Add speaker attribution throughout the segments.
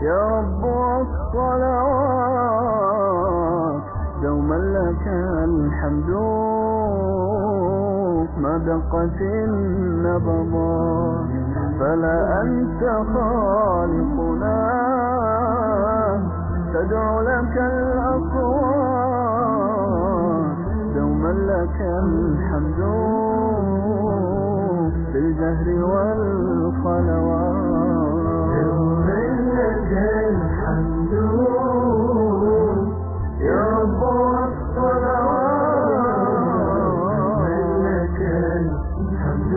Speaker 1: يا رب الصلوات دوما لك الحمد ما دقت النبضات فلا أنت خالقنا تدعو لك الأصوات دوما لك الحمد بالجهر والخلوات دوما لك الحمد يا رب الصلوات لك الحمد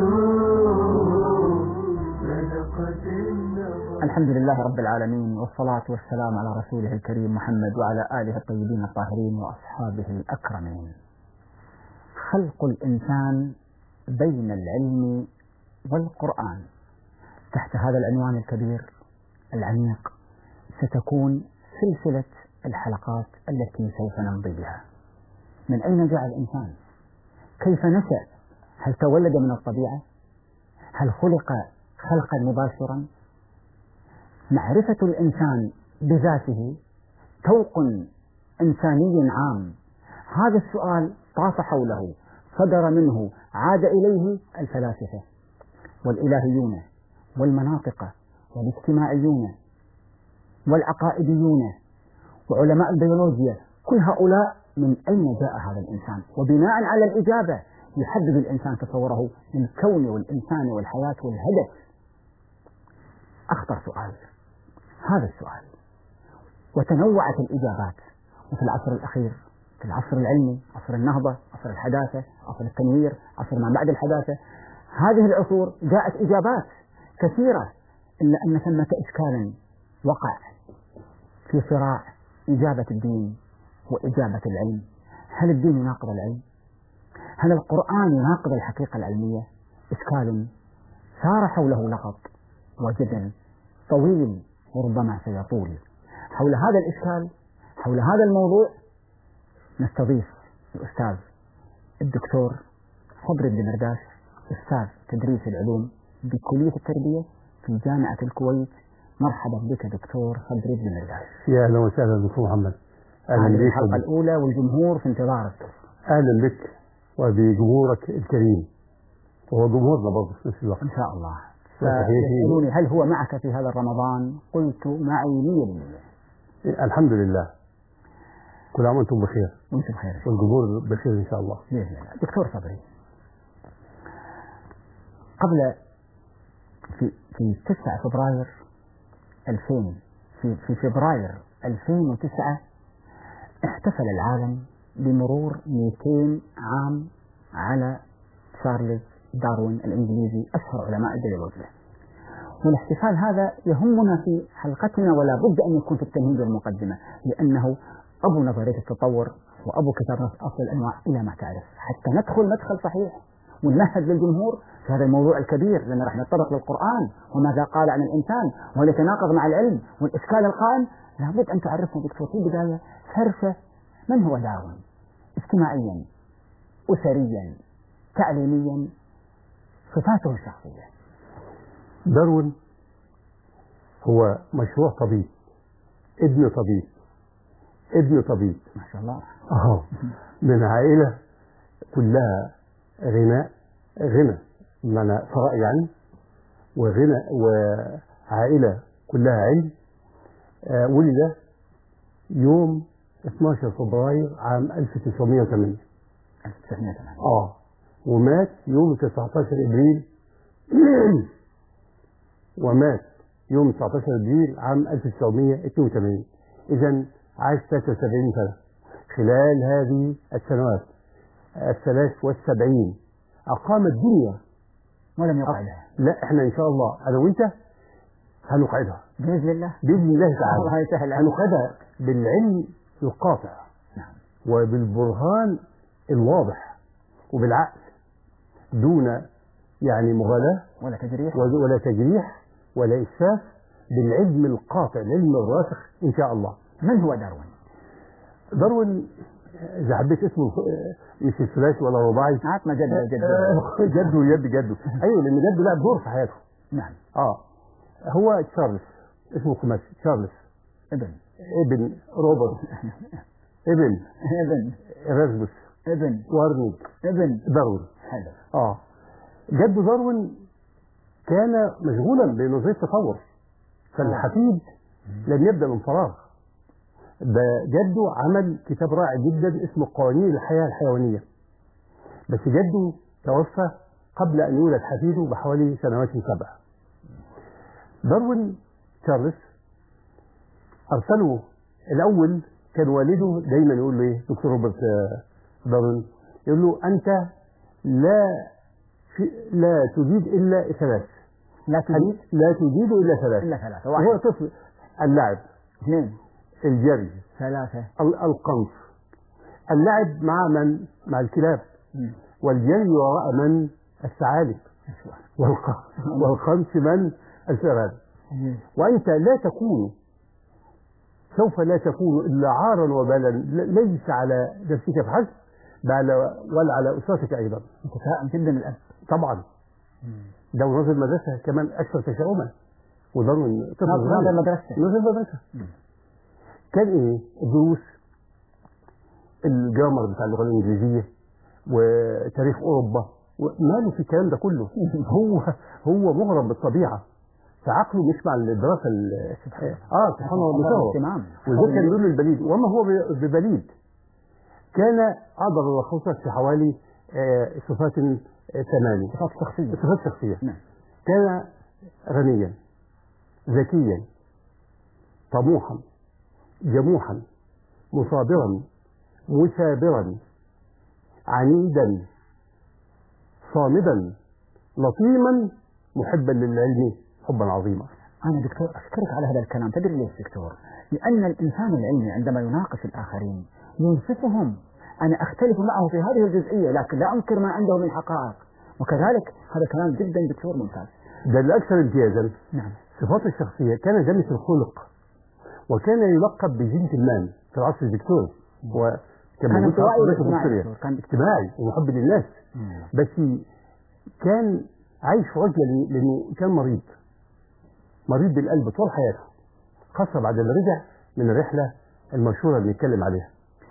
Speaker 1: صدقت النبض
Speaker 2: الحمد لله رب العالمين والصلاة والسلام على رسوله الكريم محمد وعلى آله الطيبين الطاهرين وأصحابه الأكرمين خلق الإنسان بين العلم والقرآن تحت هذا العنوان الكبير العميق ستكون سلسلة الحلقات التي سوف نمضي بها من أين جاء الإنسان كيف نشأ هل تولد من الطبيعة هل خلق خلقا مباشرا معرفة الإنسان بذاته توق إنساني عام هذا السؤال طاف حوله صدر منه عاد إليه الفلاسفة والإلهيون والمناطق والاجتماعيون والعقائديون وعلماء البيولوجيا كل هؤلاء من أين جاء هذا الإنسان وبناء على الإجابة يحدد الإنسان تصوره للكون والإنسان والحياة والهدف أخطر سؤال هذا السؤال وتنوعت الإجابات وفي العصر الأخير في العصر العلمي عصر النهضة عصر الحداثة عصر التنوير عصر ما بعد الحداثة هذه العصور جاءت إجابات كثيرة إلا أن ثمة إشكال وقع في صراع إجابة الدين وإجابة العلم هل الدين يناقض العلم هل القرآن يناقض الحقيقة العلمية إشكال سار حوله لغط وجدل طويل وربما سيطول حول هذا الإشكال حول هذا الموضوع نستضيف الأستاذ الدكتور صبري بن مرداش أستاذ تدريس العلوم بكلية التربية في جامعة الكويت مرحبا بك دكتور صبري بن مرداش
Speaker 3: يا اهلا وسهلا دكتور محمد
Speaker 2: هذه
Speaker 3: اهلا بك
Speaker 2: الحلقة الأولى والجمهور في انتظارك
Speaker 3: اهلا بك وبجمهورك الكريم وهو جمهورنا برضه في نفس الوقت
Speaker 2: إن شاء الله
Speaker 3: صحيح.
Speaker 2: فيسألوني هل هو معك في هذا الرمضان قلت معي مية بالمية
Speaker 3: الحمد لله كل عام وانتم بخير
Speaker 2: وانتم بخير
Speaker 3: والجمهور بخير ان شاء الله
Speaker 2: بإذن الله دكتور صبري قبل في في 9 فبراير 2000 في في فبراير 2009 احتفل العالم بمرور 200 عام على تشارلز داروين الانجليزي اشهر علماء البيولوجيا. والاحتفال هذا يهمنا في حلقتنا ولا بد ان يكون في التمهيد والمقدمه لانه ابو نظريه التطور وابو كتاب اصل الانواع الى ما تعرف حتى ندخل مدخل صحيح ونمهد للجمهور في هذا الموضوع الكبير لان راح نتطرق للقران وماذا قال عن الانسان وهل يتناقض مع العلم والاشكال القائم لابد ان تعرفنا دكتور في البدايه فرشه من هو داروين؟ اجتماعيا اسريا تعليميا صفاته الشخصيه
Speaker 3: داروين هو مشروع طبيب ابن طبيب ابن طبيب
Speaker 2: ما شاء الله
Speaker 3: اه من عائلة كلها غناء غنى بمعنى ثراء يعني وغنى وعائلة كلها علم آه ولد يوم 12 فبراير عام 1908
Speaker 2: 1908
Speaker 3: اه ومات يوم 19 ابريل ومات يوم 19 ابريل عام 1982 اذا عاش 73 سنه خلال هذه السنوات الثلاث والسبعين اقام الدنيا
Speaker 2: ولم يقعدها
Speaker 3: لا احنا ان شاء الله انا وانت هنقعدها
Speaker 2: باذن الله
Speaker 3: باذن الله تعالى
Speaker 2: الله يسهل عليك.
Speaker 3: هنقعدها بالعلم القاطع
Speaker 2: نعم
Speaker 3: وبالبرهان الواضح وبالعقل دون يعني مغالاة
Speaker 2: ولا تجريح
Speaker 3: ولا تجريح ولا إسفاف بالعلم القاطع العلم الراسخ إن شاء الله
Speaker 2: من هو داروين؟
Speaker 3: داروين إذا حبيت اسمه مش الثلاثي ولا الرباعي
Speaker 2: عاد ما جد جد
Speaker 3: جده ويد جده أيوه لأن جده لعب دور في حياته
Speaker 2: نعم
Speaker 3: اه هو تشارلز اسمه خماسي تشارلز
Speaker 2: ابن
Speaker 3: ابن روبرت ابن
Speaker 2: ابن
Speaker 3: إرازموس
Speaker 2: ابن
Speaker 3: وارنيج
Speaker 2: ابن
Speaker 3: داروين
Speaker 2: حلو
Speaker 3: اه جد داروين كان مشغولا بنظريه التطور فالحفيد لم يبدا من فراغ ده جده عمل كتاب رائع جدا اسمه قوانين الحياه الحيوانيه بس جده توفى قبل ان يولد حفيده بحوالي سنوات سبع داروين تشارلز ارسله الاول كان والده دايما يقول له ايه دكتور روبرت آه، داروين يقول له انت لا في لا تجيد الا ثلاث
Speaker 2: لا تريد
Speaker 3: لا تجيد الا ثلاث
Speaker 2: الا ثلاثة
Speaker 3: وهو
Speaker 2: واحد
Speaker 3: طفل اللعب
Speaker 2: اثنين
Speaker 3: الجري
Speaker 2: ثلاثة
Speaker 3: ال- القنص اللعب مع من مع الكلاب
Speaker 2: مم.
Speaker 3: والجري وراء من الثعالب والق- والقنص من الفئران
Speaker 2: مم.
Speaker 3: وأنت لا تكون سوف لا تكون إلا عارا وبالا ل- ليس على نفسك فحسب بل ولا على أسرتك أيضا
Speaker 2: متفائم جدا الاب
Speaker 3: طبعا ده ونازل المدرسة كمان أكثر تشاؤما وده من طفل
Speaker 2: ناظر
Speaker 3: صغير.
Speaker 2: المدرسة
Speaker 3: نازل المدرسة كان إيه الدروس الجرامر بتاع اللغة الإنجليزية وتاريخ أوروبا وماله في الكلام ده كله هو هو مغرم بالطبيعة فعقله مش مع الدراسة ال- اه سبحان الله متهور
Speaker 2: اهتمام
Speaker 3: وده كان يقول له البليد وما هو ب- ببليد كان أقدر ألخصك في حوالي آه، صفات آه، ثمانية
Speaker 2: صفات شخصية
Speaker 3: صفات شخصية
Speaker 2: نعم
Speaker 3: كان غنيا ذكيا طموحا جموحا مثابرا مثابرا عنيدا صامدا لطيما محبا للعلم حبا عظيما
Speaker 2: أنا دكتور أشكرك على هذا الكلام تدري ليش دكتور لأن الإنسان العلمي عندما يناقش الآخرين ينصفهم أنا أختلف معه في هذه الجزئية لكن لا أنكر ما عنده من حقائق وكذلك هذا كلام جدا دكتور ممتاز
Speaker 3: ده الأكثر امتيازا
Speaker 2: نعم
Speaker 3: صفات الشخصية كان جميل الخلق وكان يلقب بجنت المان في العصر الفكتوري وكان
Speaker 2: كان
Speaker 3: موجود في
Speaker 2: انطوائي
Speaker 3: عصر الرئاسة
Speaker 2: واجتماعي
Speaker 3: الفكتورية.
Speaker 2: دكتور، كان
Speaker 3: اجتماعي ومحب للناس
Speaker 2: مم.
Speaker 3: بس كان عايش في عزلة ليه؟ لأنه كان مريض مريض بالقلب طول حياته خاصة بعد ما رجع من الرحلة المشهورة اللي نتكلم عليها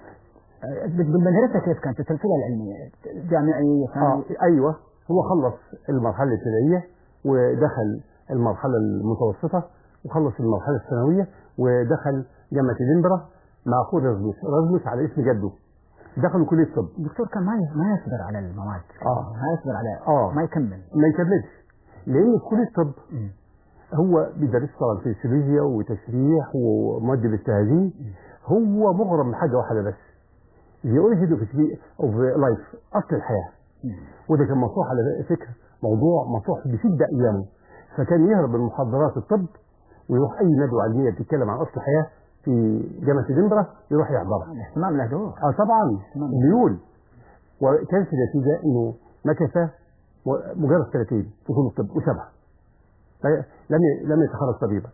Speaker 2: آه، بالمدرسة كيف كانت السلسلة العلمية جامعية
Speaker 3: آه
Speaker 2: ثانوية
Speaker 3: أيوه هو خلص المرحلة الابتدائية ودخل المرحلة المتوسطة وخلص المرحلة الثانوية ودخل جامعة إدنبرا مع أخوه رازموس رازموس على اسم جده دخلوا كلية الطب
Speaker 2: الدكتور كان ما ي- ما يصبر على المواد
Speaker 3: آه.
Speaker 2: ما يصبر على
Speaker 3: آه.
Speaker 2: ما يكمل
Speaker 3: ما يكملش لأن في كلية الطب
Speaker 2: مم.
Speaker 3: هو بيدرس طبعا فيسيولوجيا وتشريح ومواد الاستهازين هو مغرم بحاجه واحده بس The origin of, of life اصل الحياه
Speaker 2: مم.
Speaker 3: وده كان مطروح على فكره موضوع مطروح بشده ايامه فكان يهرب من محاضرات الطب ويروح اي ندوه علميه بتتكلم عن اصل الحياه في جامعه ادنبرا يروح يحضرها
Speaker 2: الاهتمام له دور
Speaker 3: اه طبعا
Speaker 2: تمام.
Speaker 3: مليون وكانت النتيجه انه مكث و- مجرد سنتين في كليه الطب وسبعه لا- لم ي- لم يتخرج طبيبا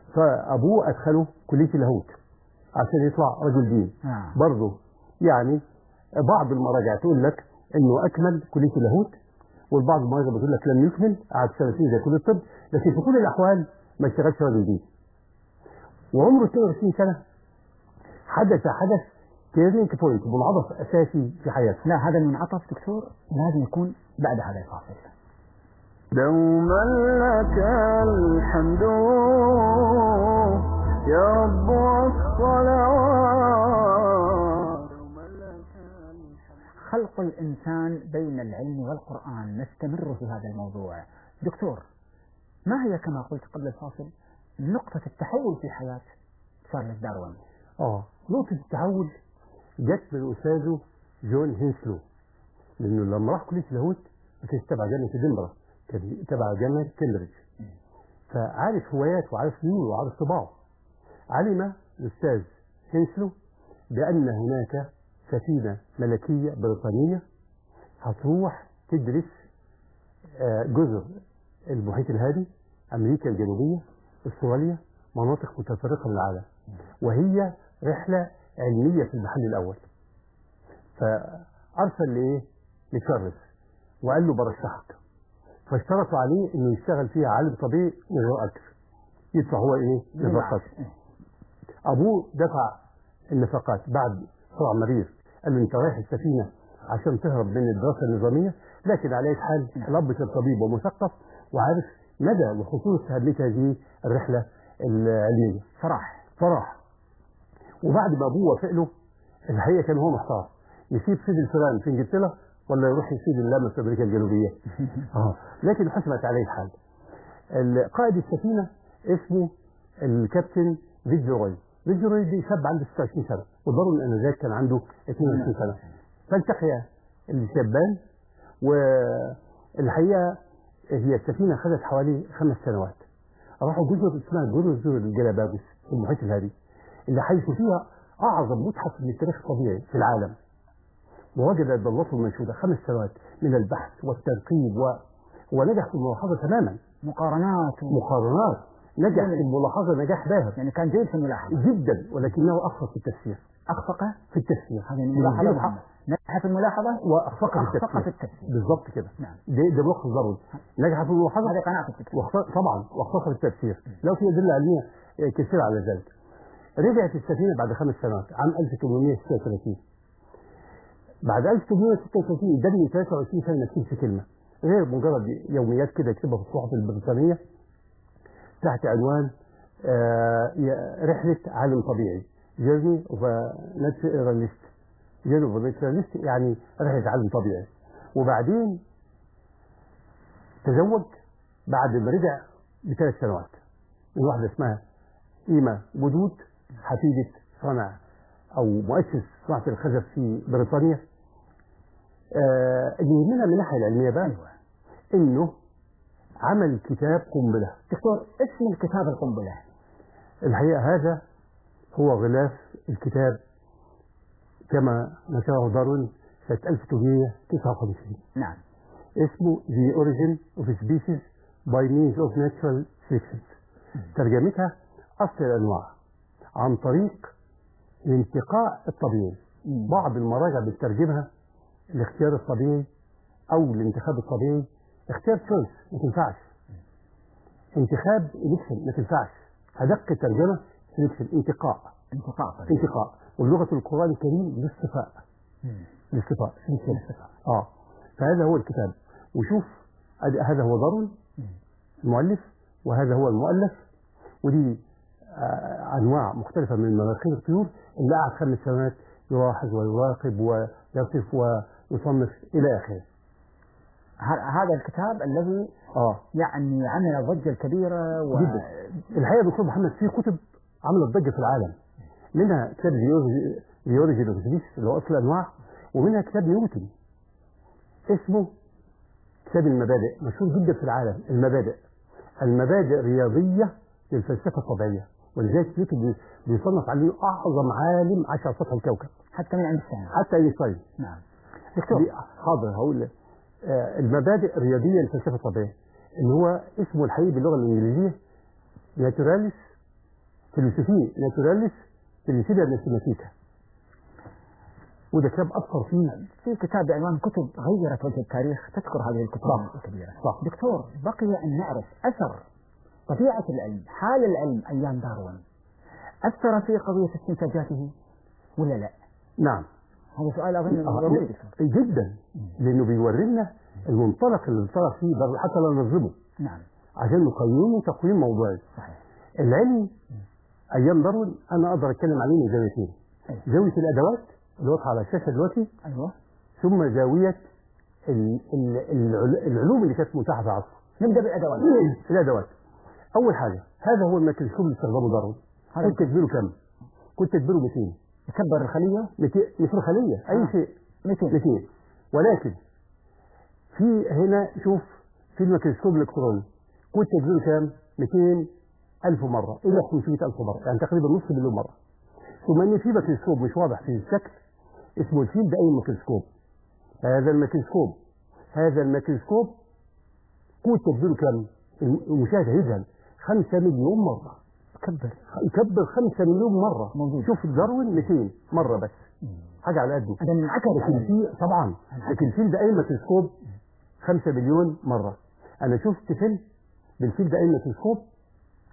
Speaker 3: فابوه ادخله كليه اللاهوت عشان يطلع رجل دين
Speaker 2: آه.
Speaker 3: برضه يعني بعض المراجع تقول لك انه اكمل كليه اللاهوت والبعض المراجع بتقول لك لم يكمل قعد سنتين زي كليه الطب لكن في كل الاحوال ما اشتغلش راجل دين وعمره 22 سنه حدث حدث تيرنينج بوينت منعطف اساسي في حياته
Speaker 2: لا هذا المنعطف دكتور لازم يكون بعد هذا الفاصل
Speaker 1: دوما لك الحمد يا رب والصلوات دوما لك الحمد
Speaker 2: خلق الإنسان بين العلم والقرآن نستمر في هذا الموضوع دكتور ما هي كما قلت قبل الفاصل نقطة التحول في حياة تشارلز داروين
Speaker 3: اه نقطة التحول جت من أستاذه جون هينسلو لأنه لما راح كلية اللاهوت ما كانش تبع جامعة إدنبرا كان تبع جامعة كامبريدج فعارف هوايات وعارف ميول وعارف طباعه علم الأستاذ هينسلو بأن هناك سفينة ملكية بريطانية هتروح تدرس آه، جزر المحيط الهادي أمريكا الجنوبية أستراليا مناطق متفرقة من العالم وهي رحلة علمية في المحل الأول فأرسل لإيه؟ لتشارلز وقال له برشحك فاشترطوا عليه إنه يشتغل فيها عالم طبيعي من غير أجر يدفع هو ايه نفقات ابوه دفع النفقات بعد صراع مرير قال له انت رايح السفينه عشان تهرب من الدراسه النظاميه لكن على اي حال الاب كان طبيب ومثقف وعارف مدى وخصوص اهميه هذه الرحله العلميه
Speaker 2: صراح
Speaker 3: فراح وبعد ما ابوه وافق له الحقيقه كان هو محتار يسيب سيد الفيران في انجلترا ولا يروح يسيب اللامه في امريكا الجنوبيه اه لكن حسمت عليه الحال ال- قائد السفينه اسمه الكابتن فيجوروي فيجوروي دي شاب عنده 26 سنه وضرب انذاك كان عنده 22 سنه فالتقيا الشابان والحقيقه هي السفينه خدت حوالي خمس سنوات راحوا جزر اسمها جزر الجلاباجوس في المحيط الهادي اللي حيث فيها اعظم متحف من التاريخ الطبيعي في العالم ووجد ضلته المنشوده خمس سنوات من البحث والتنقيب و... ونجح في الملاحظه تماما
Speaker 2: مقارنات و...
Speaker 3: مقارنات نجح في الملاحظه نجاح باهر
Speaker 2: يعني كان جيد في الملاحظة
Speaker 3: جدا ولكنه اخفق في التفسير
Speaker 2: أخفق
Speaker 3: في التفسير
Speaker 2: هذه الملاحظة
Speaker 3: يديله
Speaker 2: مهمة.
Speaker 3: حق
Speaker 2: نجح في الملاحظة
Speaker 3: واخفق في
Speaker 2: وأخفق
Speaker 3: التفسير
Speaker 2: في التفسير
Speaker 3: بالظبط كده
Speaker 2: نعم.
Speaker 3: ده ده ملخص ضروري نجح في الملاحظه
Speaker 2: هذه قناعة التفسير
Speaker 3: واخفق طبعا واخفق في التفسير لو في ادله علميه كثيره على ذلك رجعت السفينه بعد خمس سنوات عام 1836 بعد 1836 اداني 23 سنه نفسي في كلمه غير مجرد يوميات كده يكتبها في الصحف البريطانيه تحت عنوان آه، يا- رحله عالم طبيعي جيرني اوف ناتشراليست جيرني اوف ناتشراليست يعني رحله عالم طبيعي وبعدين تزوج بعد ما رجع بثلاث سنوات من واحده اسمها إيما ودود حفيدة صنع أو مؤسس صناعة الخزف في بريطانيا آه، اللي يهمنا من الناحية العلمية بقى
Speaker 2: أيوة.
Speaker 3: إنه عمل كتاب قنبلة
Speaker 2: دكتور اسم الكتاب القنبلة
Speaker 3: الحقيقة هذا هو غلاف الكتاب كما نشره داروين سنة 1859
Speaker 2: نعم
Speaker 3: اسمه The Origin of Species by Means of Natural Selections ترجمتها أصل الأنواع عن طريق الانتقاء الطبيعي
Speaker 2: مم.
Speaker 3: بعض المراجع بتترجمها الاختيار الطبيعي أو الانتخاب الطبيعي اختيار تشويس ما تنفعش انتخاب الكشن ما تنفعش أدق الترجمة سelection انتقاء
Speaker 2: انتقاء طبيعي.
Speaker 3: انتقاء واللغة القرآن الكريم الاصطفاء
Speaker 2: مم.
Speaker 3: الاصطفاء الاصطفاء اه فهذا هو الكتاب وشوف أد- هذا هو دارون المؤلف وهذا هو المؤلف ودي آه، انواع مختلفه من مناخير الطيور اللي قعد خمس سنوات يلاحظ ويراقب ويصف ويصنف الى اخره.
Speaker 2: ه- هذا الكتاب الذي
Speaker 3: اه
Speaker 2: يعني عمل ضجة كبيرة و...
Speaker 3: جدا الحقيقه دكتور محمد في كتب عملت ضجه في العالم منها كتاب ريولوجي اوف اللي هو اصل الانواع ومنها كتاب نيوتن اسمه كتاب المبادئ مشهور جدا في العالم المبادئ المبادئ رياضيه للفلسفه الطبيعيه ولذلك نيوتن بي- بيصنف عليه اعظم عالم عاش على سطح الكوكب
Speaker 2: حتى من اينشتاين
Speaker 3: حتى اينشتاين
Speaker 2: نعم
Speaker 3: دكتور حاضر هقول لك. آه، المبادئ الرياضيه للفلسفه الطبيعيه اللي هو اسمه الحقيقي باللغه الانجليزيه ناتوراليس فيلوسوفيه ناتوراليس فيلوسوفيا ماثيماتيكا وده كتاب اثر فيه
Speaker 2: في كتاب بعنوان كتب غيرت وجه التاريخ تذكر هذه الكتب
Speaker 3: صح.
Speaker 2: الكبيرة
Speaker 3: صح
Speaker 2: دكتور بقي أن نعرف أثر طبيعة العلم حال العلم أيام داروين أثر في قضية استنتاجاته ولا لا؟
Speaker 3: نعم
Speaker 2: هذا سؤال أظن
Speaker 3: آه،
Speaker 2: ضروري دكتور
Speaker 3: جدا لانه بيوري لنا المنطلق اللي انطلق فيه ده حتى لو نظمه
Speaker 2: نعم
Speaker 3: عشان نقيمه تقييم موضوعي
Speaker 2: صحيح
Speaker 3: العلم ايام داروين انا اقدر اتكلم عليه من زاويتين
Speaker 2: أيوة.
Speaker 3: زاويه الادوات اللي واضحه على الشاشه دلوقتي
Speaker 2: أيوه
Speaker 3: ثم زاويه ال- ال- العل- العلوم اللي كانت متاحه في عصره
Speaker 2: نبدأ بالأدوات
Speaker 3: الادوات اول حاجه هذا هو الميكروسكوب اللي استخدمه داروين
Speaker 2: هذا
Speaker 3: كنت تدبيره كم؟ كنت تدبيره 200
Speaker 2: يكبر الخلية
Speaker 3: 200 مثل خليه اي
Speaker 2: آه.
Speaker 3: شيء
Speaker 2: 200
Speaker 3: 200 ولكن في هنا شوف في الميكروسكوب الالكتروني كنت تدبيره كام؟ 200 ألف مرة إلى 500 ألف مرة يعني تقريبا نصف مليون مرة ثم إن في ميكروسكوب مش واضح في الشكل اسمه الفيلد أي ميكروسكوب هذا الميكروسكوب هذا الميكروسكوب قوة تدبيره كام؟ المشاهد هيذهل 5 مليون مرة
Speaker 2: كبر
Speaker 3: يكبر 5 مليون مرة
Speaker 2: موجود.
Speaker 3: شوف داروين 200 مرة بس حاجة على قده
Speaker 2: هذا انعكس
Speaker 3: لكن
Speaker 2: على
Speaker 3: في طبعا لكن فيلد اي ميكروسكوب 5 مليون مره انا شفت فيلم بالفيلد اي ميكروسكوب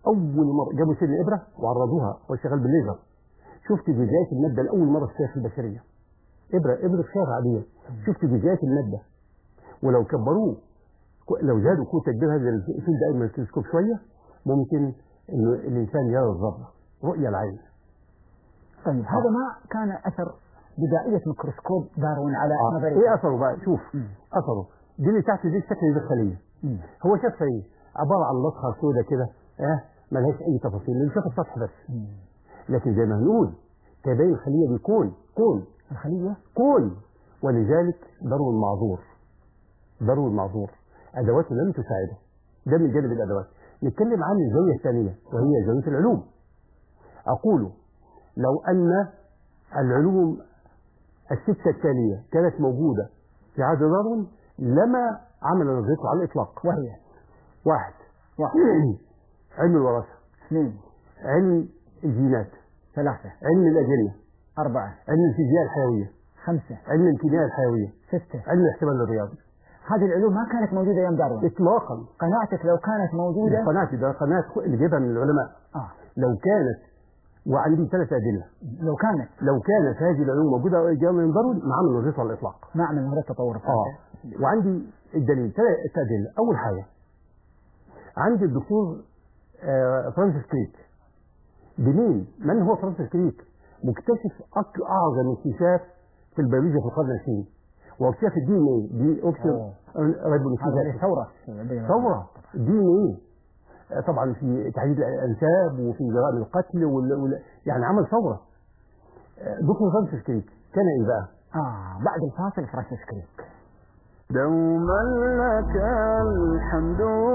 Speaker 3: اول مره جابوا سن ابره وعرضوها وشغال بالليزر شفت جزيئات الماده لاول مره في التاريخ البشريه ابره ابره خيار عاديه شفت جزيئات الماده ولو كبروه كو- لو زادوا قوه تكبير هذا الفيل ده الميكروسكوب شويه ممكن انه الانسان يرى الذره رؤيه العين
Speaker 2: طيب هذا ما كان أثر بدائية ميكروسكوب داروين على
Speaker 3: آه.
Speaker 2: نظرية
Speaker 3: ايه اثره بقى شوف
Speaker 2: مم.
Speaker 3: اثره دي اللي تحت دي الشكل دي الخليه
Speaker 2: مم.
Speaker 3: هو شافها ايه عباره عن لطخه سوداء كده اه ملهاش اي تفاصيل اللي شاف السطح بس
Speaker 2: مم.
Speaker 3: لكن زي ما هنقول تبين الخليه دي كون كون
Speaker 2: الخلية
Speaker 3: كون ولذلك ضرب المعذور ضرب المعذور ادواته لم تساعده ده من جانب الادوات نتكلم عن الزاويه الثانيه وهي زاويه العلوم اقول لو ان العلوم السته التاليه كانت موجوده في عهد داروين لما عمل نظريته على الاطلاق
Speaker 2: وهي
Speaker 3: واحد
Speaker 2: واحد
Speaker 3: علم الوراثه
Speaker 2: اثنين
Speaker 3: علم الجينات
Speaker 2: ثلاثة
Speaker 3: علم الاجنه
Speaker 2: أربعة
Speaker 3: علم الفيزياء الحيويه
Speaker 2: خمسة
Speaker 3: علم الكيمياء الحيويه
Speaker 2: ستة
Speaker 3: علم الاحتمال الرياضي
Speaker 2: هذه العلوم ما كانت موجودة أيام داروين
Speaker 3: اطلاقا
Speaker 2: قناعتك لو كانت موجودة
Speaker 3: قناتي ده قناه اللي جايبها من العلماء
Speaker 2: آه
Speaker 3: لو كانت وعندي ثلاث ادله
Speaker 2: لو كانت
Speaker 3: لو كانت هذه العلوم موجوده جايه من ضروري ما عمل نظريه على الاطلاق
Speaker 2: ما عمل نظرية تطور
Speaker 3: اه وعندي الدليل ثلاث ادله اول حاجه عندي الدكتور آه فرانسيس كريك بمين من هو فرانسيس كريك مكتشف أك- اعظم اكتشاف في البيولوجيا في القرن العشرين واكتشاف الدي ان ايه دي اوكسيد
Speaker 2: أوه. هذه ثورة
Speaker 3: ثورة دين ايه آه، طبعا في تحديد الانساب وفي جرائم القتل وال... وال... يعني عمل ثورة آه، دكتور فرانسيس كريك كان ايه بقى؟
Speaker 2: آه بعد الفاصل فرانسيس كريك
Speaker 1: دوما لك الحمد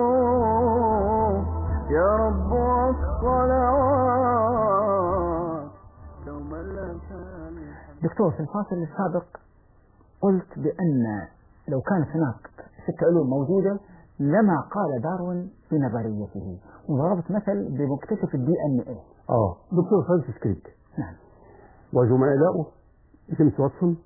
Speaker 1: يا رب والصلوات دوما لك الحمد
Speaker 2: دكتور في الفاصل السابق قلت بأن لو كانت هناك ست علوم موجودة لما قال داروين بنظريته وضربت مثل بمكتشف الدي ان ايه
Speaker 3: اه دكتور فرانسيس كريك
Speaker 2: نعم
Speaker 3: وزملائه جيمس واتسون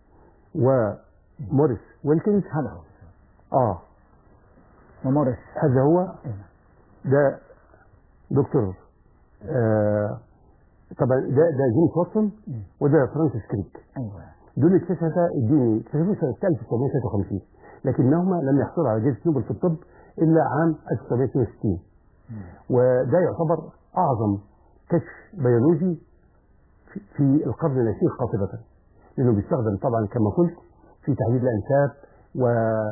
Speaker 3: وموريس ويلكنز
Speaker 2: هذا هو
Speaker 3: اه
Speaker 2: وموريس
Speaker 3: هذا هو
Speaker 2: إيه.
Speaker 3: ده دكتور آه طبعا ده ده جيمس واتسون
Speaker 2: مم.
Speaker 3: وده فرانسيس كريك
Speaker 2: ايوه
Speaker 3: دول اكتشفا الدين اكتشفوا سنة 1953 لكنهما لم يحصلوا على جائزة نوبل في الطب إلا عام 1962 وده يعتبر أعظم كشف بيولوجي في- في القرن العشرين قاطبة لأنه بيستخدم طبعا كما قلت في تحديد الأنساب و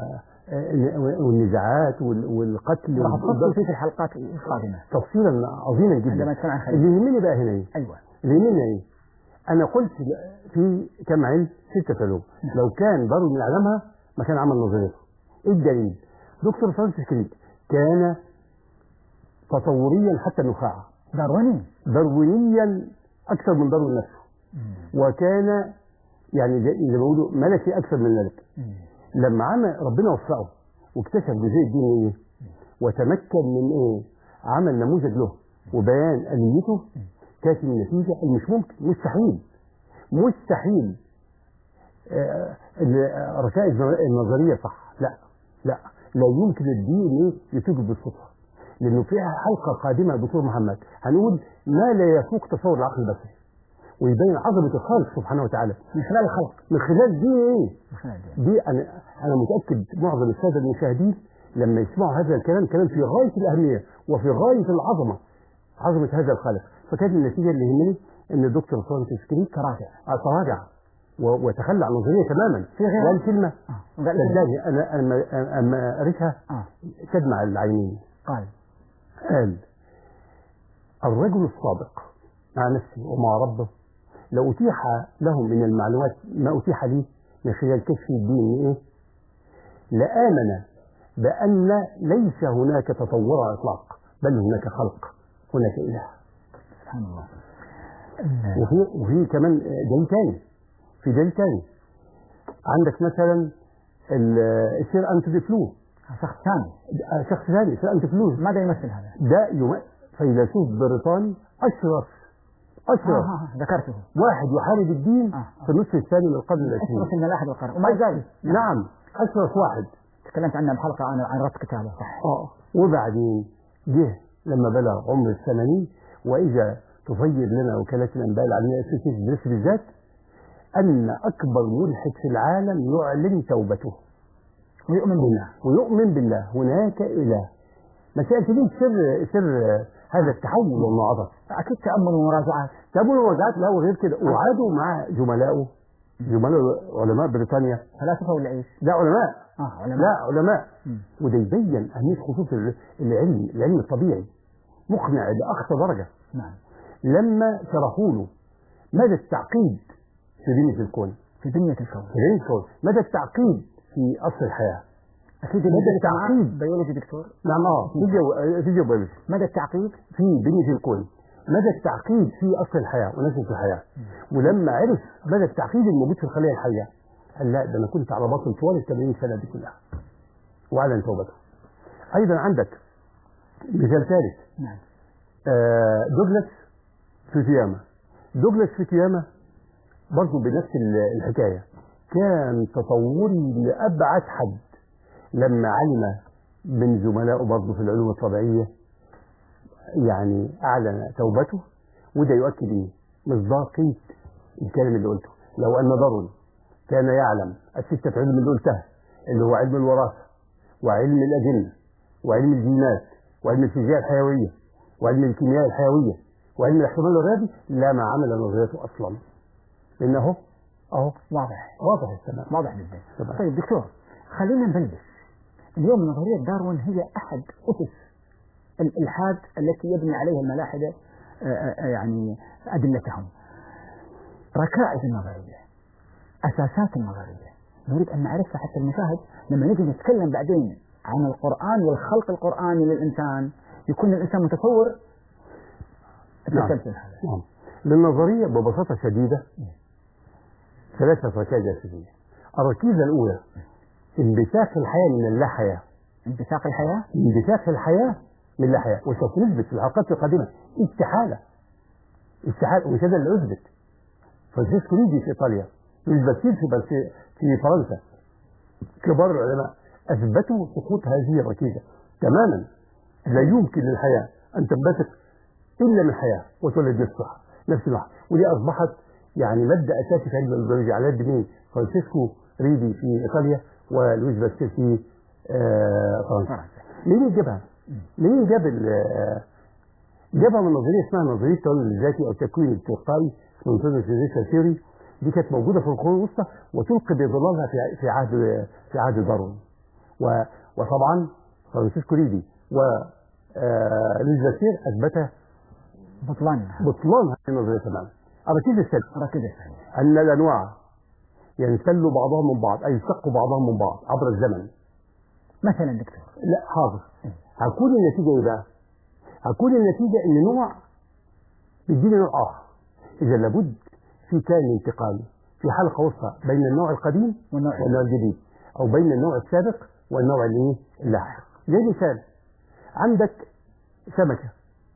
Speaker 3: والنزاعات وال- والقتل
Speaker 2: راح
Speaker 3: وال-
Speaker 2: تفصل فيه في الحلقات القادمة
Speaker 3: تفصيلا عظيما
Speaker 2: عندما
Speaker 3: جدا
Speaker 2: نتكلم عن
Speaker 3: اللي
Speaker 2: خليل
Speaker 3: يهمني بقى هنا ايه؟
Speaker 2: ايوه
Speaker 3: اللي يهمني ايه؟ انا قلت في كم علم ستة علوم لو كان ضرب من علمها ما كان عمل نظريته ايه الدليل؟ دكتور فرانسيس كريك كان تطوريا حتى النخاع
Speaker 2: دارويني
Speaker 3: داروينيا اكثر من داروين نفسه وكان يعني زي زي ما بيقولوا ملكي اكثر من ملك لما عمل ربنا وفقه واكتشف جزيء الدين ايه وتمكن من ايه عمل نموذج له وبيان اليته كانت النتيجه اللي مش ممكن مستحيل مستحيل آه، ال- ركائز النظريه صح لا لا لا يمكن الدي ان ايه يتوجد بالصدفه لانه في حلقه قادمه يا دكتور محمد هنقول ما لا يفوق تصور العقل البشري ويبين عظمه الخالق سبحانه وتعالى
Speaker 2: من خلال الخلق
Speaker 3: من خلال دي ايه
Speaker 2: من خلال الدين.
Speaker 3: دي انا انا متاكد معظم الساده المشاهدين لما يسمعوا هذا الكلام كلام في غايه الاهميه وفي غايه العظمه عظمه هذا الخالق فكانت النتيجه اللي يهمني ان الدكتور فرانسيس كريك
Speaker 2: تراجع
Speaker 3: آه، تراجع و- وتخلى عن نظريه تماما
Speaker 2: في غير-
Speaker 3: وقال كلمه
Speaker 2: آه. وقال-
Speaker 3: صدقني انا اما اما قريتها
Speaker 2: اه
Speaker 3: تدمع العينين
Speaker 2: قال
Speaker 3: قال الرجل الصادق مع نفسه ومع ربه لو أتيح له من المعلومات ما أتيح لي من خلال كشف الدين إيه لآمن بأن ليس هناك تطور على الإطلاق بل هناك خلق هناك إله
Speaker 2: سبحان الله
Speaker 3: وفي وفي كمان دليل تاني في دليل تاني عندك مثلا ال- السير أنتو فلو
Speaker 2: شخص ثاني
Speaker 3: شخص ثاني سير أنتو فلو
Speaker 2: ماذا يمثل هذا؟
Speaker 3: ده يم- فيلسوف بريطاني أشرف
Speaker 2: آه
Speaker 3: أشرف
Speaker 2: آه آه، ذكرته
Speaker 3: واحد يحارب الدين
Speaker 2: آه، آه.
Speaker 3: في النصف الثاني من القرن العشرين
Speaker 2: اشرف الملاحد والقرن وما زال
Speaker 3: نعم أشرف واحد
Speaker 2: تكلمت عنها بحلقة عن عن ربط كتابه صح
Speaker 3: اه وبعدين جه لما بلغ عمر الثمانين وإذا تفيد لنا وكالة الأنباء العالمية أسوسيشن بريس بالذات أن أكبر ملحد في العالم يعلن توبته
Speaker 2: ويؤمن بالله
Speaker 3: ويؤمن بالله هناك إله ما سألتنيش سر سر هذا التحول والمعاطفة
Speaker 2: أكيد تأمل ومراجعات
Speaker 3: تابوا الوجعات لا وغير كده وعادوا مع زملائه زملاء علماء بريطانيا
Speaker 2: فلاسفة ولا إيش؟
Speaker 3: لا علماء
Speaker 2: آه علماء
Speaker 3: لا علماء
Speaker 2: مم.
Speaker 3: وده يبين أهمية خصوص العلم العلم الطبيعي مقنع لأقصى درجة
Speaker 2: نعم
Speaker 3: لما شرحوا له مدى التعقيد في بنية الكون
Speaker 2: في بنية الكون
Speaker 3: في بنية الكون مدى التعقيد في أصل الحياة
Speaker 2: أكيد
Speaker 3: مدى
Speaker 2: مدى
Speaker 3: التعقيد.
Speaker 2: التعقيد بيولوجي دكتور
Speaker 3: نعم اه فيزياء فيزياء بيولوجي
Speaker 2: مدى التعقيد
Speaker 3: في بنية الكون مدى التعقيد في أصل الحياة ونشأة الحياة ولما عرف مدى التعقيد الموجود في الخلية الحية قال لا ده أنا كنت على باطل طوال ال 80 سنة دي كلها وأعلن توبته أيضا عندك مثال ثالث
Speaker 2: نعم
Speaker 3: آه، دوجلاس فوتياما دوجلاس فوتياما برضه بنفس ال- الحكاية كان تطوري لأبعد حد لما علم من زملائه برضه في العلوم الطبيعية يعني أعلن توبته وده يؤكد إيه؟ مصداقية الكلام اللي قلته لو أن دارون كان يعلم الستة علوم اللي قلتها اللي هو علم الوراثة وعلم الأجنة وعلم الجينات وعلم الفيزياء الحيوية وعلم الكيمياء الحيوية وعلم الاحتمال الرياضي لا ما عمل نظريته أصلا لأن أهو أهو
Speaker 2: واضح
Speaker 3: واضح السماء
Speaker 2: واضح جدا
Speaker 3: طبعا.
Speaker 2: طيب دكتور خلينا نبلش اليوم نظرية داروين هي أحد أسس الإلحاد التي يبني عليها الملاحدة آه، آه، يعني أدلتهم ركائز النظرية أساسات النظرية نريد أن نعرفها حتى المشاهد لما نجي نتكلم بعدين عن القرآن والخلق القرآني للإنسان يكون الإنسان متصور
Speaker 3: نعم.
Speaker 2: التسلسل هذا
Speaker 3: نعم للنظرية ببساطة شديدة ثلاثة ركائز أساسية الركيزة الأولى انبثاق الحياة من اللا حياة
Speaker 2: انبثاق الحياة
Speaker 3: انبثاق الحياة من لا حياة وسوف نثبت في الحلقات القادمة استحالة استحالة ومش هذا اللي أثبت فرانسيسكو ريدي في إيطاليا لويس باستيل في برس- في فرنسا كبار العلماء أثبتوا سقوط هذه الركيزة تماما لا يمكن للحياة أن تنبثق إلا من حياة وتولد نفسها نفس اللحظة ودي أصبحت يعني مادة أساسي في علم البيولوجيا على يد مين؟ فرانسيسكو ريدي في إيطاليا ولويس باستيل في آه، فرنسا
Speaker 2: فرنسا
Speaker 3: مين اللي جابها؟ مين جاب ال- جابها من نظريه اسمها نظريه التولد الذاتي او التكوين التلقائي سبونتينيوس فيزيكال ثيوري دي كانت موجوده في القرون الوسطى وتلقي بظلالها في في عهد في عهد داروين و- وطبعا فرانسيسكو ريدي و آه، لويس باستير اثبت
Speaker 2: بطلانها
Speaker 3: بطلان هذه النظريه تماما. الركيزه الثالثه
Speaker 2: ركيزة الثانية
Speaker 3: ان الانواع ينسل بعضها من بعض اي يشتق بعضها من بعض عبر الزمن
Speaker 2: مثلا دكتور
Speaker 3: لا حاضر هتكون النتيجة ايه بقى؟ هتكون النتيجة ان نوع بيديني نوع اخر اذا لابد في كان انتقال في حلقة وسطى بين النوع القديم
Speaker 2: والنوع
Speaker 3: والنوع الجديد او بين النوع السابق والنوع اللي اللاحق زي مثال عندك سمكة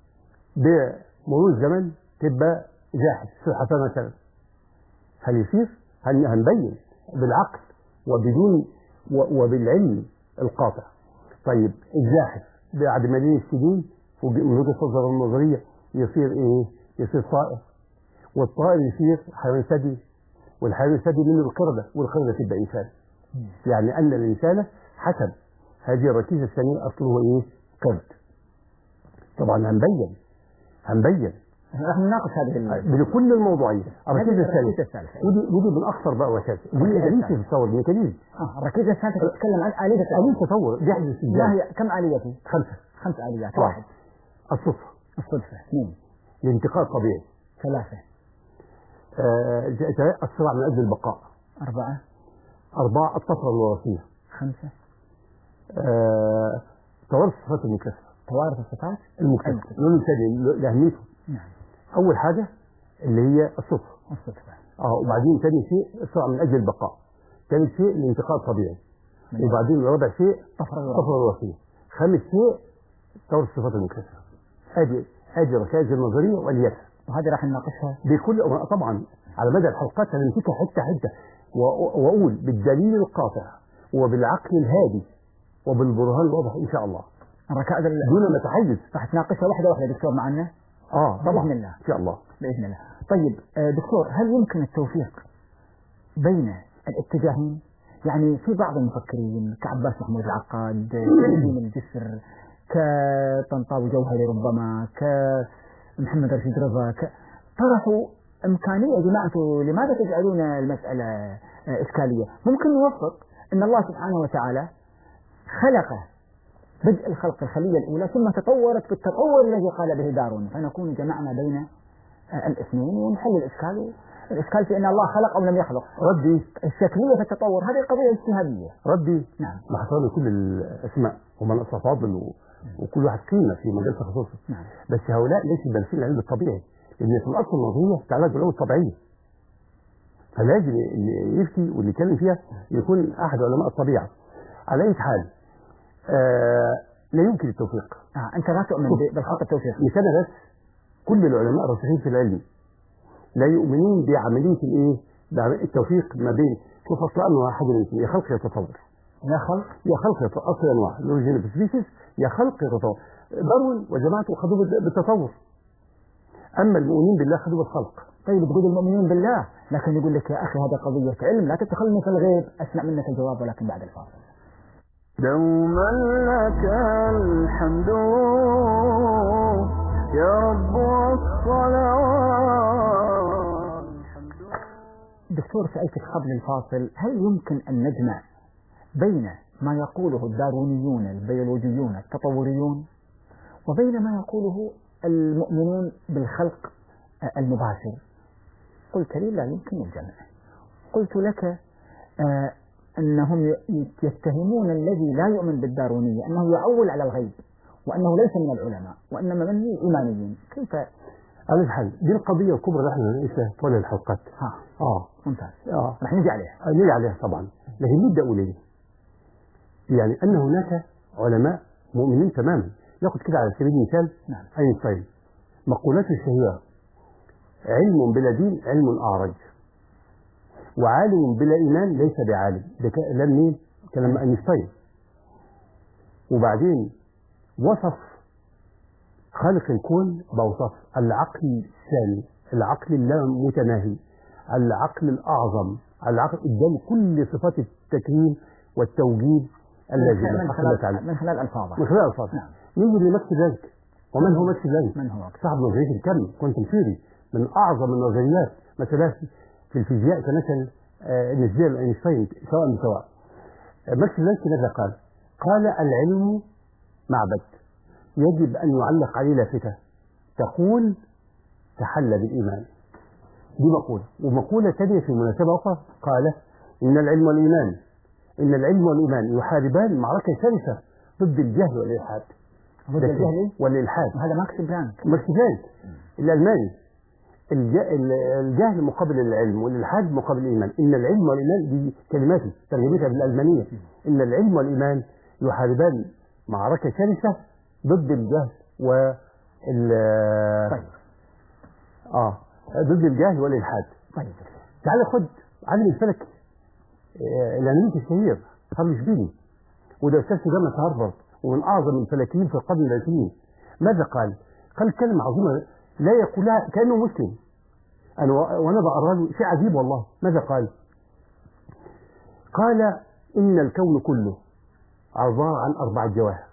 Speaker 3: بمرور الزمن تبقى زاحف سلحفاة مثلا هل يصير؟ هن- هنبين بالعقل وبدون و- وبالعلم القاطع طيب الزاحف بعد ملايين السنين وج- من وجهه نظر النظريه يصير ايه؟ يصير طائر والطائر يصير حيوان ثدي والحيوان الثدي منه القرده والقرده تبقى انسان يعني ان الانسان حسب هذه الركيزه الثانيه اصله ايه؟ قرد طبعا هنبين هنبين
Speaker 2: راح نناقش هذه ال-
Speaker 3: بكل الموضوعيه الركيزه
Speaker 2: هذه
Speaker 3: الثانيه
Speaker 2: الركيزة الثالثة
Speaker 3: ودي ودي من اخطر بقى وسائل ودي
Speaker 2: الركيزة
Speaker 3: اليه
Speaker 2: الثالثة.
Speaker 3: تتصور ميكانيزم
Speaker 2: آه الركيزة الثالثة تتكلم عن آلية
Speaker 3: اليه تطور بيحدث
Speaker 2: ما
Speaker 3: ازاي؟
Speaker 2: هي كم آليته؟
Speaker 3: خمسه
Speaker 2: خمس آليات
Speaker 3: واحد.
Speaker 2: واحد
Speaker 3: الصدفه
Speaker 2: الصدفة اثنين
Speaker 3: الانتقاء الطبيعي
Speaker 2: ثلاثة
Speaker 3: آه، ج- ج- الصراع من اجل البقاء
Speaker 2: أربعة
Speaker 3: اربعه الطفره الوراثيه
Speaker 2: خمسة
Speaker 3: آه، توارث الصفات المكتسبه
Speaker 2: توارث الصفات
Speaker 3: المكتسبه لون ثاني لاهميته
Speaker 2: نعم
Speaker 3: اول حاجه اللي هي الصدفه
Speaker 2: الصدفة
Speaker 3: اه وبعدين ثاني شيء الصراع من اجل البقاء ثالث شيء الانتقاء الطبيعي
Speaker 2: من
Speaker 3: وبعدين رابع شيء
Speaker 2: طفرة الوراثة.
Speaker 3: الطفره الوراثيه خامس شيء توارث الصفات المكتسبه ادي ادي ركائز النظريه واليسر
Speaker 2: وهذه راح نناقشها
Speaker 3: بكل طبعا على مدى الحلقات هنمسكها حته حته و- واقول بالدليل القاطع وبالعقل الهادي وبالبرهان الواضح ان شاء الله
Speaker 2: الركائز ال-
Speaker 3: دون ما تحيز
Speaker 2: راح تناقشها واحدة واحدة دكتور معنا
Speaker 3: اه طبعا
Speaker 2: بإذن الله
Speaker 3: ان شاء الله
Speaker 2: بإذن الله طيب آه، دكتور هل يمكن التوفيق بين الاتجاهين يعني في بعض المفكرين كعباس محمود العقاد كنعيم الجسر كطنطاوي جوهري ربما كمحمد رشيد رضا ك- طرحوا إمكانية يا جماعة لماذا تجعلون المسألة آه، إشكالية ممكن نوفق أن الله سبحانه وتعالى خلق بدء الخلق الخلية الأولى ثم تطورت بالتطور الذي قال به دارون فنكون جمعنا بين آه، الاثنين ونحل الإشكال الإشكال في أن الله خلق أو لم يخلق
Speaker 3: ردي
Speaker 2: الشكلية في التطور هذه قضية اجتهادية
Speaker 3: ردي
Speaker 2: نعم
Speaker 3: مع احترامي كل الاسماء هم ناس فاضل و... وكل واحد قيمه في مجال تخصصه
Speaker 2: نعم
Speaker 3: بس هؤلاء ليسوا دارسين العلم الطبيعي لان في الاصل النظريه تعالج بالعلوم الطبيعيه فلازم اللي يفتي واللي يتكلم فيها يكون احد علماء الطبيعه على اي حال آه لا يمكن التوفيق
Speaker 2: آه أنت لا تؤمن ب- بالخط التوفيقي
Speaker 3: مش انا بس كل العلماء الراسخين في العلم لا يؤمنون بعمليه الايه؟ بعملية التوفيق ما بين شوف اصل انواع حاجه من الاثنين، يا خلق يا تطور
Speaker 2: يا خلق
Speaker 3: يا خلق يت- اصل انواع الاوريجين سبيسيس يا خلق يا تطور داروين وجماعته خدوه بال- بالتطور اما المؤمنين بالله خدوه بالخلق
Speaker 2: طيب تقول المؤمنين بالله لكن يقول لك يا أخي هذا قضية علم لا تدخلني في الغيب أسمع منك الجواب ولكن بعد الفاصل
Speaker 1: دوما لك الحمد يا رب والصلوات
Speaker 2: دكتور سألتك قبل الفاصل هل يمكن أن نجمع بين ما يقوله الدارونيون البيولوجيون التطوريون وبين ما يقوله المؤمنون بالخلق آه، المباشر قلت لي لا يمكن الجمع قلت لك آه، أنهم ي- يتهمون الذي لا يؤمن بالدارونية أنه يعول على الغيب وأنه ليس من العلماء وإنما من الإيمانيين كيف
Speaker 3: على الحال دي القضيه الكبرى اللي احنا بنناقشها طول الحلقات
Speaker 2: ها
Speaker 3: اه
Speaker 2: ممتاز
Speaker 3: اه
Speaker 2: رح نجي عليها
Speaker 3: نيجي عليها طبعا لكن نبدا اقول يعني ان هناك علماء مؤمنين تماما ياخذ كده على سبيل المثال
Speaker 2: نعم
Speaker 3: اينشتاين مقولته الشهيره علم بلا دين علم اعرج وعالم بلا ايمان ليس بعالم ده كلام مين؟ كلام اينشتاين وبعدين وصف خالق الكون بوصف العقل السامي العقل اللامتناهي العقل الاعظم العقل اداله كل صفات التكريم والتوجيه اللازمه
Speaker 2: من
Speaker 3: حق الله تعالى
Speaker 2: خلال من خلال ألفاظه
Speaker 3: من خلال الفاظ
Speaker 2: نعم.
Speaker 3: نيجي لماكس بلانك ومن هو ماكس بلانك؟
Speaker 2: من هو
Speaker 3: صاحب نظريه الكم كوانتم ثيوري من اعظم النظريات مثلا في الفيزياء كمثل آه، النسبيه لاينشتاين سواء بسواء آه، ماكس بلانك ماذا قال؟ قال العلم معبد يجب ان يعلق عليه لافته تقول تحلى بالايمان دي مقوله ومقوله ثانيه في مناسبه اخرى قال ان العلم والايمان ان العلم والايمان يحاربان معركه شرسه ضد الجهل والالحاد
Speaker 2: ضد
Speaker 3: ده
Speaker 2: الجهل
Speaker 3: والالحاد
Speaker 2: هذا ماكس بلانك
Speaker 3: ماكس بلانك الالماني الج- ال- الجهل مقابل العلم والالحاد مقابل الايمان ان العلم والايمان دي كلماته ترجمتها بالالمانيه ان العلم والايمان يحاربان معركه شرسه ضد الجهل و
Speaker 2: طيب
Speaker 3: اه ضد الجهل والالحاد
Speaker 2: طيب
Speaker 3: تعال خد عالم الفلك آه، الامريكي الشهير هارلي شبيلي وده استاذ في جامعه هارفارد ومن اعظم الفلكيين في القرن العشرين ماذا قال؟ قال كلمه عظيمه لا يقولها كانه مسلم انا و- وانا بقرا له شيء عجيب والله ماذا قال؟ قال ان الكون كله عباره عن اربع جواهر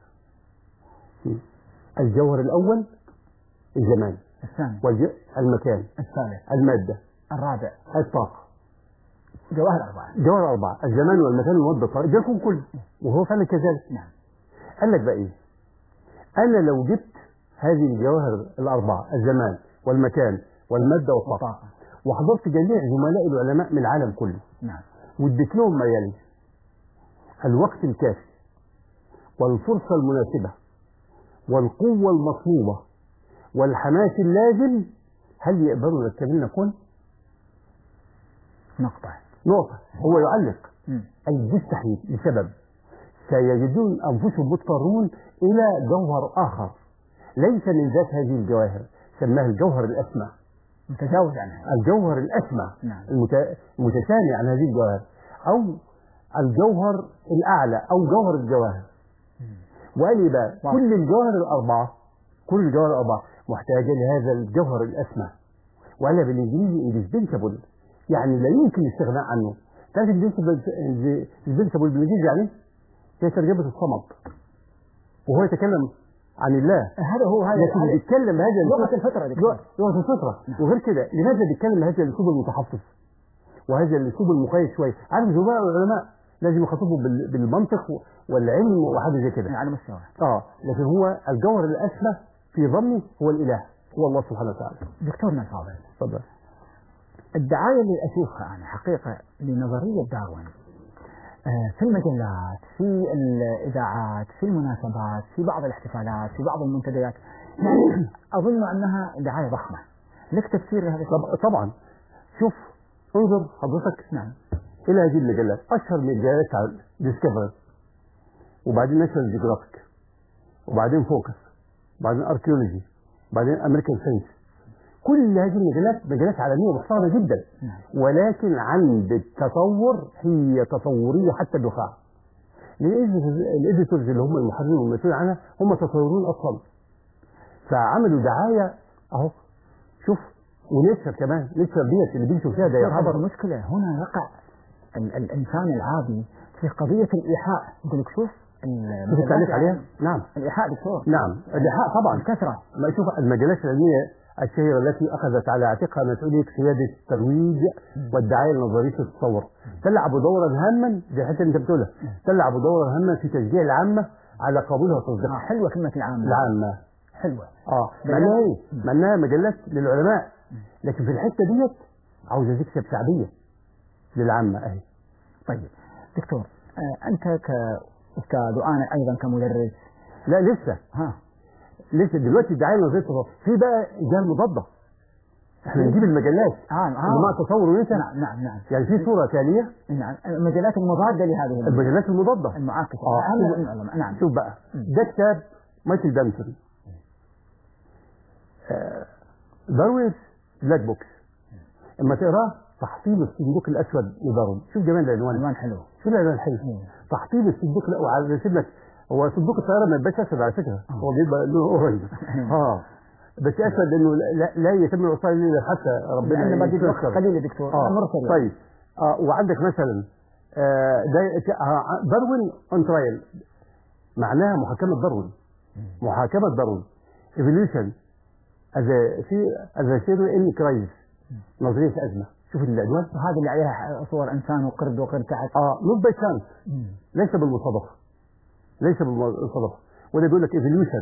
Speaker 3: الجوهر الاول الزمان
Speaker 2: الثاني
Speaker 3: والمكان
Speaker 2: الثالث
Speaker 3: الماده
Speaker 2: الرابع
Speaker 3: الطاقه
Speaker 2: جواهر أربعة
Speaker 3: جوهر أربعة الزمان والمكان والمدة الطريق ده الكون كله وهو فعلا كذلك
Speaker 2: نعم
Speaker 3: قال لك بقى إيه أنا لو جبت هذه الجواهر الأربعة الزمان والمكان والمادة والطاقة
Speaker 2: وطاقة
Speaker 3: وحضرت جميع زملاء العلماء من العالم كله
Speaker 2: نعم
Speaker 3: واديت لهم ما يلي الوقت الكافي والفرصة المناسبة والقوة المطلوبة والحماس اللازم هل يقدروا يركبوا لنا كون؟
Speaker 2: نقطة
Speaker 3: نقطة هو يعلق
Speaker 2: مم.
Speaker 3: أي مستحيل لسبب سيجدون أنفسهم مضطرون إلى جوهر آخر ليس من ذات هذه الجواهر سماه الجوهر الأسمى
Speaker 2: متجاوز عنها
Speaker 3: الجوهر الأسمى
Speaker 2: نعم.
Speaker 3: المت- المتسامي عن هذه الجواهر أو الجوهر الأعلى أو جوهر الجواهر وقال لي بقى
Speaker 2: واو.
Speaker 3: كل الجوهر الاربعه كل الجوهر الاربعه محتاجه لهذا الجوهر الاسمى وقالها بالانجليزي indispensable يعني لا يمكن الاستغناء عنه تعرف indispensable بالانجليزي يعني إيه؟ هي ترجمه الصمد وهو يتكلم عن الله
Speaker 2: هذا هو هذا
Speaker 3: لكن
Speaker 2: هذا
Speaker 3: بيتكلم بهذا
Speaker 2: لغة
Speaker 3: الأسلوب-
Speaker 2: الفطرة يا دكتور.
Speaker 3: لغة لغة الفطرة وغير كده لماذا بيتكلم بهذا الاسلوب المتحفظ وهذا الاسلوب المقيد شويه عارف زملاء العلماء لازم يخاطبوا بال- بالمنطق والعلم وحاجه زي كده
Speaker 2: على مستوى
Speaker 3: اه لكن هو الجوهر الاسمى في ظني هو الاله هو الله سبحانه وتعالى
Speaker 2: دكتورنا الفاضل
Speaker 3: تفضل
Speaker 2: الدعاية اللي أشوفها أنا حقيقة لنظرية داروين آه، في المجلات في الإذاعات في المناسبات في بعض الاحتفالات في بعض المنتديات يعني أظن أنها دعاية ضخمة لك تفسير لهذا الشيء؟
Speaker 3: طب طبعا شوف انظر حضرتك
Speaker 2: نعم
Speaker 3: الى هذه المجلات اشهر مجلات على ديسكفري وبعدين ناشونال جيوغرافيك وبعدين فوكس وبعدين اركيولوجي وبعدين امريكان ساينس كل هذه المجلات مجلات عالميه محترمه جدا
Speaker 2: نعم.
Speaker 3: ولكن عند التطور هي تطوريه حتى الدفاع الاديتورز اللي هم المحررين والمسؤولين عنها هم تطورون اصلا فعملوا دعايه اهو شوف ونشر كمان نشر ديت اللي بيمشوا فيها ده
Speaker 2: دكتور، هذا
Speaker 3: يعتبر
Speaker 2: المشكلة هنا يقع ال- الإنسان العادي في قضية الإيحاء يقول لك شوف ال-
Speaker 3: شوف التعليق عليها نعم
Speaker 2: الإيحاء دكتور
Speaker 3: نعم الإيحاء طبعا
Speaker 2: الكثرة
Speaker 3: ما شوف المجالات العلمية الشهيرة التي أخذت على عاتقها مسؤولية قيادة الترويج والدعاية لنظرية التصور تلعب دورا هاما دي الحتة اللي أنت بتقولها تلعب دورا هاما في تشجيع العامة على قبولها
Speaker 2: آه،
Speaker 3: وتصديقها
Speaker 2: حلوة كلمة العامة
Speaker 3: العامة
Speaker 2: حلوة
Speaker 3: اه مع انها ايه؟ مع انها مجلات للعلماء لكن في الحتة ديت عاوزة تكسب شعبية للعامة اهي
Speaker 2: طيب دكتور آه، أنت كأستاذ وأنا أيضا كمدرس
Speaker 3: لا لسه
Speaker 2: ها
Speaker 3: لسه دلوقتي الدعاية لنظرية التصور في بقى إجابة مضادة احنا نجيب المجلات
Speaker 2: آه آه
Speaker 3: جماعة تصور ونسى
Speaker 2: نعم نعم نعم
Speaker 3: يعني في صورة ثانية
Speaker 2: نعم المجالات المضادة لهذه
Speaker 3: المجلات المضادة
Speaker 2: المعاكسة
Speaker 3: آه.
Speaker 2: هذا من العلماء نعم
Speaker 3: شوف بقى ده كتاب مايكل دانسون آه، داروين بلاك بوكس اما تقراه تحطيم الصندوق الاسود لداروين شوف جمال العنوان
Speaker 2: عنوان حلو
Speaker 3: شوف العنوان الحلو
Speaker 2: مم.
Speaker 3: تحطيم الصندوق الأ- وعلى رسم لك هو صندوق الطياره ما يبقاش اسود على فكره هو بيبقى لونه اورنج اه بس اسود لانه لا, لا يتم الوصول اليه حتى ربنا
Speaker 2: لأن باقي
Speaker 3: يستر.
Speaker 2: الوقت قليل يا دكتور
Speaker 3: اه
Speaker 2: مرسل
Speaker 3: طيب اه وعندك مثلا آه ده آه، داروين اون ترايل معناها محاكمه داروين محاكمه داروين ايفوليوشن از في از ثيوري ان كرايسيس نظريه ازمه شوف العنوان
Speaker 2: وهذه اللي عليها صور إنسان وقرد وقرد تحت
Speaker 3: اه نوت باي تشانس ليس بالمصادفه ليس بالمصادفه وده بيقول لك ايفوليوشن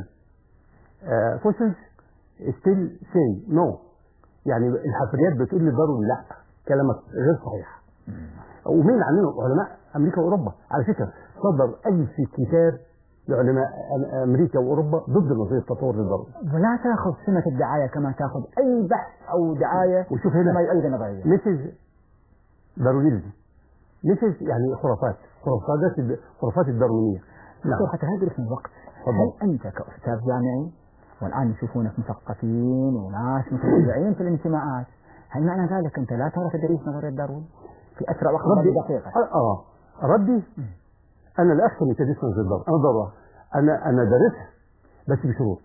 Speaker 3: فوسلز ستيل سي نو يعني الحفريات بتقول لداروين لا كلامك غير صحيح ومين عاملينه علماء امريكا واوروبا على فكره صدر اي كتاب لعلماء أم- امريكا واوروبا ضد نظريه التطور لداروين
Speaker 2: ولا تاخذ سمة الدعاية كما تاخذ أي بحث أو دعاية
Speaker 3: وشوف هنا
Speaker 2: كما يؤيد نظرية
Speaker 3: مسز داروينيزم مسز يعني خرافات خرافات خرافات الداروينيه نعم
Speaker 2: دكتور حتى لا يدركنا الوقت
Speaker 3: تفضل.
Speaker 2: هل أنت كأستاذ جامعي والآن يشوفونك مثقفين وناس متنوعين في الانتماءات هل معنى ذلك أنت لا ترى تدريس نظرية داروين في أسرع وقت
Speaker 3: ردي
Speaker 2: دقيقة
Speaker 3: اه آه. ردي انا لا اخشى من تدريس نظريه الضرب انا ضربها انا انا دارسها بس بشروط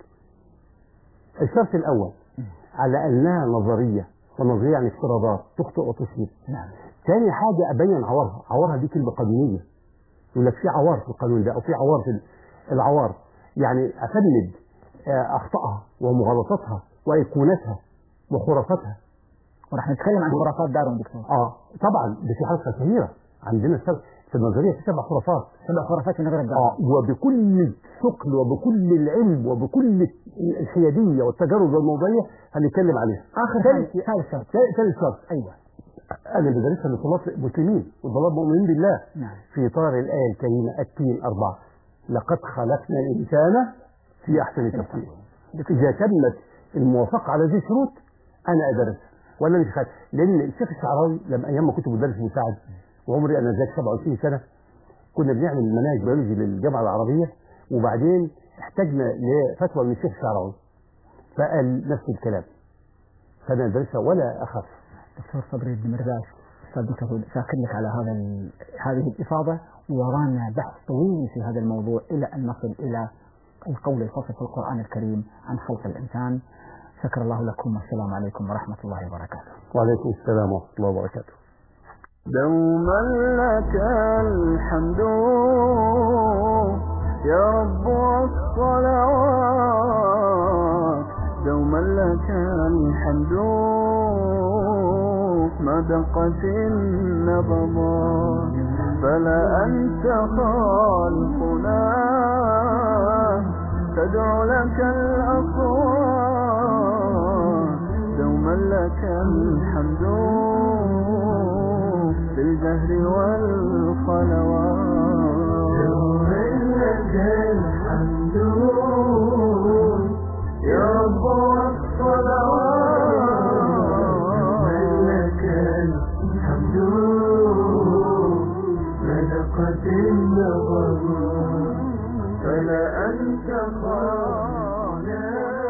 Speaker 3: الشرط الاول على انها نظريه ونظريه يعني افتراضات تخطئ وتصيب
Speaker 2: نعم
Speaker 3: ثاني حاجه ابين عوارها عوارها دي كلمه قانونيه يقول لك في عوار في القانون ده او في عوار في العوار يعني افند آه، اخطائها ومغالطاتها وايقونتها وخرافاتها
Speaker 2: ورح نتكلم عن خرافات داروين دكتور
Speaker 3: اه طبعا دي في حلقه شهيره عندنا سبع في النظريه في سبع خرافات
Speaker 2: سبع خرافات في نظرية داروين
Speaker 3: اه وبكل الثقل وبكل العلم وبكل الحياديه والتجارب الموضوعيه هنتكلم عليها
Speaker 2: آخر
Speaker 3: ثالث
Speaker 2: ثالث ثالث شرط
Speaker 3: ثالث ثالث شرط
Speaker 2: أيوه
Speaker 3: انا بدرسها لطلاب مسلمين وطلاب مؤمنين بالله
Speaker 2: نعم
Speaker 3: في اطار الايه الكريمه التين اربعه لقد خلقنا الانسان في احسن تقويم اذا تمت الموافقه على هذه الشروط انا ادرس ولا مش خايف لان الشيخ الشعراوي لما ايام ما كنت مدرس مساعد وعمري انا ذاك 27 سنه كنا بنعمل مناهج بيولوجي للجامعه العربيه وبعدين احتاجنا لفتوى من الشيخ الشعراوي فقال نفس الكلام فانا ادرسها ولا اخاف
Speaker 2: دكتور صبري الدمرداش أستاذ دكتور شاكر لك على هذا ال- هذه الإفاضة ورانا بحث طويل في هذا الموضوع إلى أن نصل إلى القول الفصل في القرآن الكريم عن خلق الإنسان شكر الله لكم والسلام عليكم ورحمة الله وبركاته
Speaker 3: وعليكم السلام ورحمة الله وبركاته
Speaker 1: دوما لك الحمد يا رب الصلوات دوما لك الحمد ما دقت النبضات فلا أنت خالقنا تدعو لك الأصوات دوما لك الحمد بالجهر والخلوات دوما لك الحمد يا رب الصلوات لك الحمد ملقت النظر فلا أنت خالق